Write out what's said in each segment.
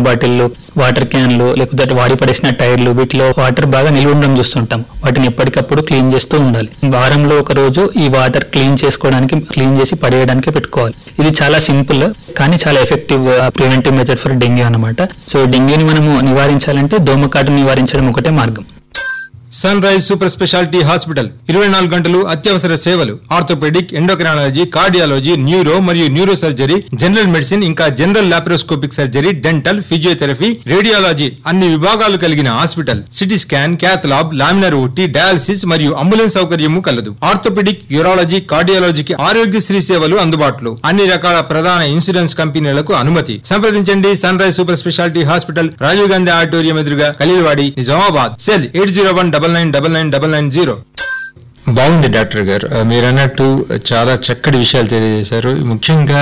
బాటిల్లు water క్యాన్లు లేకపోతే వాడి పడేసిన టైర్లు వీటిలో వాటర్ బాగా నిల్వ ఉండడం చూస్తుంటాం వాటిని ఎప్పటికప్పుడు క్లీన్ చేస్తూ ఉండాలి వారంలో ఒక రోజు ఈ వాటర్ క్లీన్ చేసుకోవడానికి క్లీన్ చేసి పడేయడానికి పెట్టుకోవాలి ఇది చాలా సింపుల్ కానీ చాలా effective preventive method for dengue అన్నమాట సో డెంగ్యూని మనము నివారించాలంటే దోమకాటు నివారించడం ఒకటే మార్గం Sunrise Super Speciality Hospital ఇరవై నాలుగు గంటలు అత్యవసర సేవలు ఆర్థోపెడిక్ ఎండోక్రాలజీ కార్డియాలజీ న్యూరో మరియు న్యూరో సర్జరీ జనరల్ మెడిసిన్ ఇంకా general laparoscopic surgery dental physiotherapy radiology అన్ని విభాగాలు కలిగిన hospital CT scan cath lab laminar OT dialysis మరియు అంబులెన్స్ సౌకర్యము కలదు ఆర్థోపెడిక్ యూరాలజీ కార్డియాలజీకి ఆరోగ్యశ్రీ సేవలు అందుబాటులో అన్ని రకాల ప్రధాన ఇన్సూరెన్స్ కంపెనీలకు అనుమతి సంప్రదించండి Sunrise Super Speciality Hospital Rajiv Gandhi auditorium ఎదురుగా Khaleelwadi Nizamabad cell eight zero one double nine double nine double nine zero బాగుంది డాక్టర్ గారు ఆ, మీరు అన్నట్టు చాలా చక్కటి విషయాలు తెలియజేశారు ముఖ్యంగా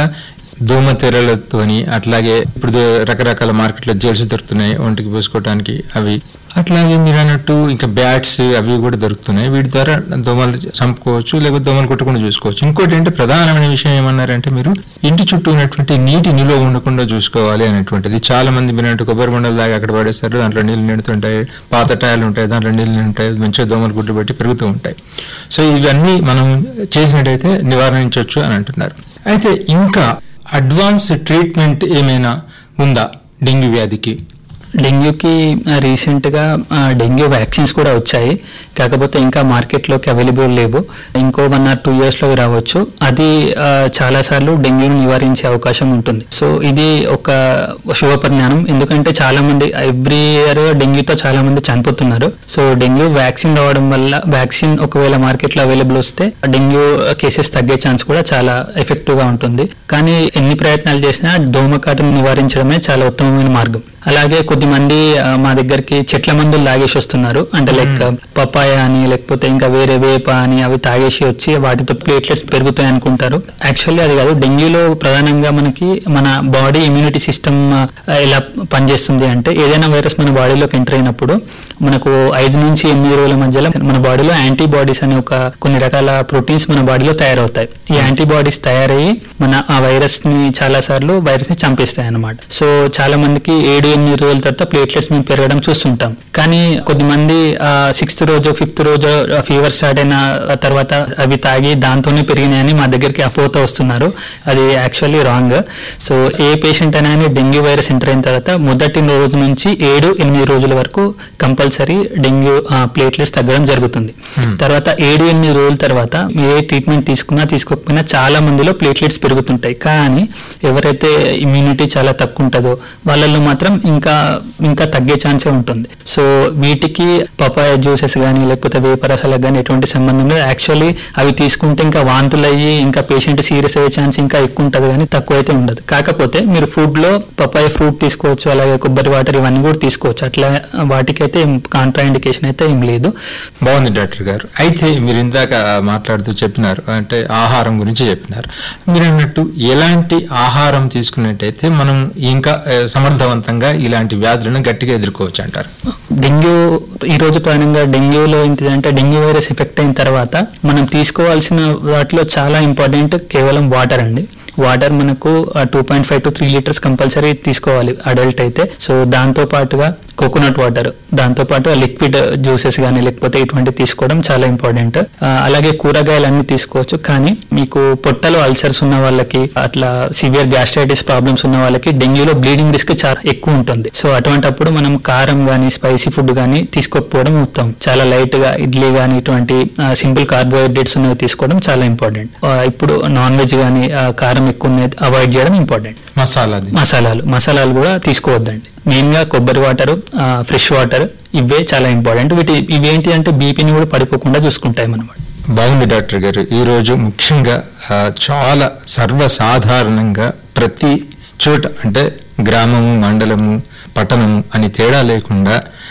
దోమతెరలతోని అట్లాగే ఇప్పుడు దో- రకరకాల మార్కెట్లో జెల్స్ దొరుకుతున్నాయి ఒంటికి పోసుకోవడానికి అవి అట్లాగే మీరు అన్నట్టు ఇంకా బ్యాట్స్ అవి కూడా దొరుకుతున్నాయి వీటి ద్వారా దోమలు చంపుకోవచ్చు లేకపోతే దోమలు కొట్టకుండా చూసుకోవచ్చు ఇంకోటి ఏంటి ప్రధానమైన విషయం ఏమన్నారంటే మీరు ఇంటి చుట్టూ ఉన్నటువంటి నీటి నిల్వ ఉండకుండా చూసుకోవాలి అనేటువంటిది చాలా మంది మీరంటే కొబ్బరి మండలు దాకా అక్కడ పడేస్తారు దాంట్లో నీళ్లు నిండుతుంటాయి పాత టైర్లు ఉంటాయి దాంట్లో నీళ్లు ఉంటాయి మంచిగా దోమలు గుడ్లు పెట్టి పెరుగుతూ ఉంటాయి సో ఇవన్నీ మనం చేసినట్టయితే నివారించవచ్చు అని అంటున్నారు అయితే ఇంకా అడ్వాన్స్ ట్రీట్మెంట్ ఏమైనా ఉందా డెంగ్యూ వ్యాధికి డెంగ్యూకి రీసెంట్గా డెంగ్యూ వ్యాక్సిన్స్ కూడా వచ్చాయి కాకపోతే ఇంకా మార్కెట్లోకి అవైలబుల్ లేవు ఇంకో వన్ ఆర్ టూ ఇయర్స్లో రావచ్చు అది ఆ, చాలాసార్లు డెంగ్యూని నివారించే అవకాశం ఉంటుంది సో ఇది ఒక శుభ పరిణామం ఎందుకంటే చాలా మంది ఎవ్రీ ఇయర్ డెంగ్యూతో చాలా మంది చనిపోతున్నారు సో డెంగ్యూ వ్యాక్సిన్ రావడం వల్ల వ్యాక్సిన్ ఒకవేళ మార్కెట్లో అవైలబుల్ వస్తే డెంగ్యూ కేసెస్ తగ్గే ఛాన్స్ కూడా చాలా ఎఫెక్టివ్ గా ఉంటుంది కానీ ఎన్ని ప్రయత్నాలు చేసినా దోమకాటును నివారించడమే చాలా ఉత్తమమైన మార్గం అలాగే కొద్దిమంది ఆ, మా దగ్గరికి చెట్ల మందులు తాగేసి వస్తున్నారు అంటే లైక్ పపాయ అని లేకపోతే ఇంకా వేరే వేప అని అవి తాగేసి వచ్చి వాటితో ప్లేట్లెట్స్ పెరుగుతాయి అనుకుంటారు యాక్చువల్లీ అది కాదు డెంగ్యూలో ప్రధానంగా మనకి మన బాడీ ఇమ్యూనిటీ సిస్టమ్ ఎలా పనిచేస్తుంది అంటే ఏదైనా వైరస్ మన బాడీలోకి ఎంటర్ అయినప్పుడు మనకు ఐదు నుంచి ఎనిమిది రోజుల మధ్యలో మన బాడీలో యాంటీబాడీస్ అనే ఒక కొన్ని రకాల ప్రోటీన్స్ మన బాడీలో తయారవుతాయి ఈ యాంటీబాడీస్ తయారయ్యి మన ఆ వైరస్ ని చాలా సార్లు వైరస్ ని చంపేస్తాయి అన్నమాట సో చాలా మందికి ఏడు ఎనిమిది రోజుల తర్వాత ప్లేట్లెట్స్ మేము పెరగడం చూస్తుంటాం కానీ కొద్దిమంది సిక్స్త్ రోజు ఫిఫ్త్ రోజు ఫీవర్ స్టార్ట్ అయిన తర్వాత అవి తాగి దాంతోనే పెరిగినాయని మా దగ్గరికి అపోత వస్తున్నారు అది యాక్చువల్లీ రాంగ్ సో ఏ పేషెంట్ అయినా కానీ డెంగ్యూ వైరస్ ఎంటర్ అయిన తర్వాత మొదటి రోజు నుంచి ఏడు ఎనిమిది రోజుల వరకు కంపల్సరీ డెంగ్యూ ప్లేట్లెట్స్ తగ్గడం జరుగుతుంది తర్వాత ఏడు ఎనిమిది రోజుల తర్వాత ఏ ట్రీట్మెంట్ తీసుకున్నా తీసుకోకపోయినా చాలా మందిలో ప్లేట్లెట్స్ పెరుగుతుంటాయి కానీ ఎవరైతే ఇమ్యూనిటీ చాలా తక్కువ ఉంటుందో వాళ్ళల్లో మాత్రం ఇంకా ఇంకా తగ్గే ఛాన్సే ఉంటుంది సో వీటికి పపాయ జ్యూసెస్ కానీ లేకపోతే వేపరసాలకు కానీ ఎటువంటి సంబంధం లేదు యాక్చువల్లీ అవి తీసుకుంటే ఇంకా వాంతులు అయ్యి ఇంకా పేషెంట్ సీరియస్ అయ్యే ఛాన్స్ ఇంకా ఎక్కువ ఉంటుంది కానీ తక్కువ అయితే ఉండదు కాకపోతే మీరు ఫుడ్ లో పపాయ ఫ్రూట్ తీసుకోవచ్చు అలాగే కొబ్బరి వాటర్ ఇవన్నీ కూడా తీసుకోవచ్చు అట్లా వాటికైతే కాంట్రా ఇండికేషన్ అయితే ఏం లేదు బాగుంది డాక్టర్ గారు అయితే మీరు ఇందాక మాట్లాడుతూ చెప్పినారు అంటే ఆహారం గురించి చెప్పినారు మీరు అన్నట్టు ఎలాంటి ఆహారం తీసుకున్నట్టయితే మనం ఇంకా ఆ, సమర్థవంతంగా ఇలాంటి వ్యాధులను గట్టిగా ఎదుర్కోవచ్చు అంటారు డెంగ్యూ ఈ రోజు ప్రధానంగా డెంగ్యూలో ఏంటిదంటే డెంగ్యూ వైరస్ ఎఫెక్ట్ అయిన తర్వాత మనం తీసుకోవాల్సిన వాటిలో చాలా ఇంపార్టెంట్ కేవలం వాటర్ అండి వాటర్ మనకు two point five to three litres compulsory తీసుకోవాలి అడల్ట్ అయితే సో దాంతో పాటుగా కోకోనట్ వాటర్ దాంతో పాటు లిక్విడ్ జ్యూసెస్ కానీ లేకపోతే ఇటువంటి తీసుకోవడం చాలా ఇంపార్టెంట్ అలాగే కూరగాయలు అన్ని తీసుకోవచ్చు కానీ మీకు పొట్టలో అల్సర్స్ ఉన్న వాళ్ళకి అట్లా సివియర్ గ్యాస్ట్రైటిస్ ప్రాబ్లమ్స్ ఉన్న వాళ్ళకి డెంగ్యూలో బ్లీడింగ్ రిస్క్ చాలా ఎక్కువ ఉంటుంది సో అటువంటప్పుడు మనం కారం కానీ స్పైసీ ఫుడ్ కానీ తీసుకోకపోవడం ఉత్తమం చాలా లైట్ గా ఇడ్లీ కానీ ఇటువంటి సింపుల్ కార్బోహైడ్రేట్స్ ఉన్నవి తీసుకోవడం చాలా ఇంపార్టెంట్ ఇప్పుడు నాన్ వెజ్ కానీ కారం ఎక్కువ ఉన్నది అవాయిడ్ చేయడం ఇంపార్టెంట్ మసాలాది మసాలాలు మసాలాలు కూడా తీసుకోవద్దండి మెయిన్ గా కొబ్బరి వాటర్ ఫ్రెష్ వాటర్ ఇవే చాలా ఇంపార్టెంట్ వీటి ఇవేంటి అంటే బీపీని కూడా పడిపోకుండా చూసుకుంటాయి మనం బాగుంది డాక్టర్ గారు ఈ రోజు ముఖ్యంగా ఆ, చాలా సర్వసాధారణంగా ప్రతి చోట అంటే గ్రామము మండలము పట్టణము అని తేడా లేకుండా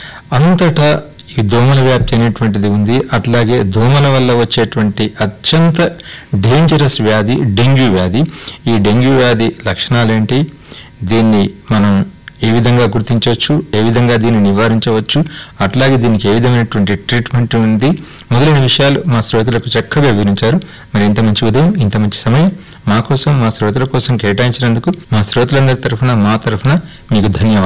అంతటా ఈ దోమల వ్యాప్తి అనేటువంటిది ఉంది అట్లాగే దోమల వల్ల వచ్చేటువంటి అత్యంత డేంజరస్ వ్యాధి డెంగ్యూ వ్యాధి ఈ డెంగ్యూ వ్యాధి లక్షణాలేంటి దీన్ని మనం ఏ విధంగా గుర్తించవచ్చు ఏ విధంగా దీన్ని నివారించవచ్చు అట్లాగే దీనికి ఏ విధమైనటువంటి ట్రీట్మెంట్ ఉంది మొదలైన విషయాలు మా శ్రోతలకు చక్కగా వివరించారు మరి ఇంత మంచి ఉదయం ఇంత మంచి సమయం మా కోసం మా శ్రోతల కోసం కేటాయించినందుకు మా శ్రోతలందరి తరఫున మా తరఫున మీకు ధన్యవాదాలు